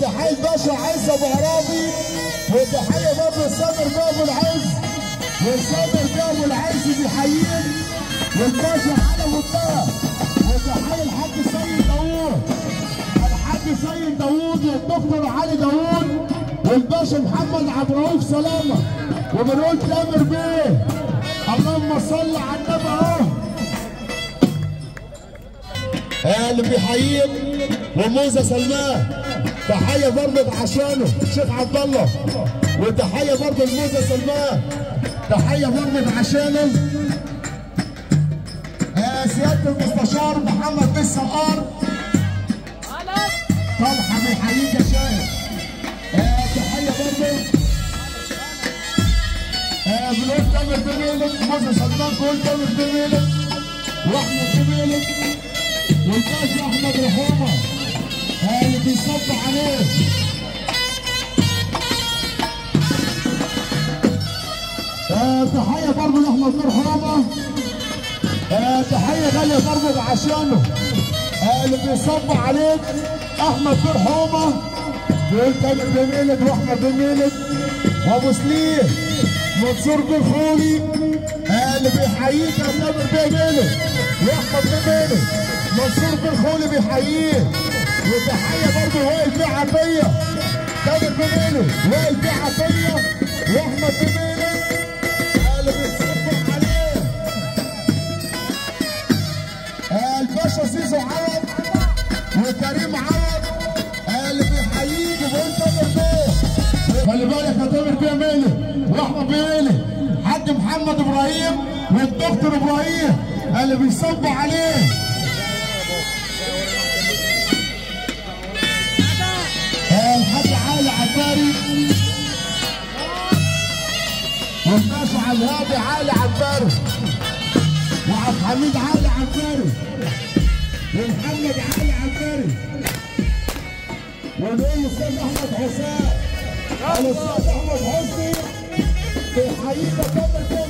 وتحية باشا عز ابو عرابي وتحية برضه الصدر بيه ابو العز والصدر بيه ابو العز بيحييك والباشا على منتهى وتحية الحاج سيد داوود الحاج سيد داوود والدكتور علي داوود والباشا محمد عبد الرؤوف سلامه وبنقول تامر بيه اللهم صل على النبي اهو آه، اللي بيحييك وموزة سلمان تحية برضه عشانه الشيخ عبد الله وتحية برضه لموزة سلمان تحية برضه عشانه آه، سيادة المستشار محمد بن سقار طلحة بيحييك يا شاهد آه، تحية برضه آه، بنقول تامر بميلك موزة سلمان كل تامر بميلك واحمد بميلك والباشا احمد رحومه آه، اللي بيصب عليه آه، تحية برضه لأحمد نور حرامة آه، تحية غالية برضه عشانه آه، اللي بيصب عليك أحمد نور حرامة بيقول تامر بميلك وأحمد بميلك وأبو سليم منصور بن خولي آه، اللي بيحييك يا تامر بميلك وأحمد بميلك منصور بن خولي بيحييك وتحية برضه وائل بيه عطية تامر بميلك وائل بيه عطية وأحمد بميلك اللي بيتصبح عليه آه، الباشا سيسو عوض وكريم عوض آه، اللي بيحييك وبيقول تامر بيه خلي بالك يا تامر بيه ميلي واحمد بيه ميلي حاج محمد ابراهيم والدكتور ابراهيم اللي بيصب عليه آه، الحاج علي عباري والباشا عبد الهادي علي عباري وعبد الحميد علي عباري ومحمد علي عباري ونقول الاستاذ احمد حسام الاستاذ احمد حسني بيحييك يا تامر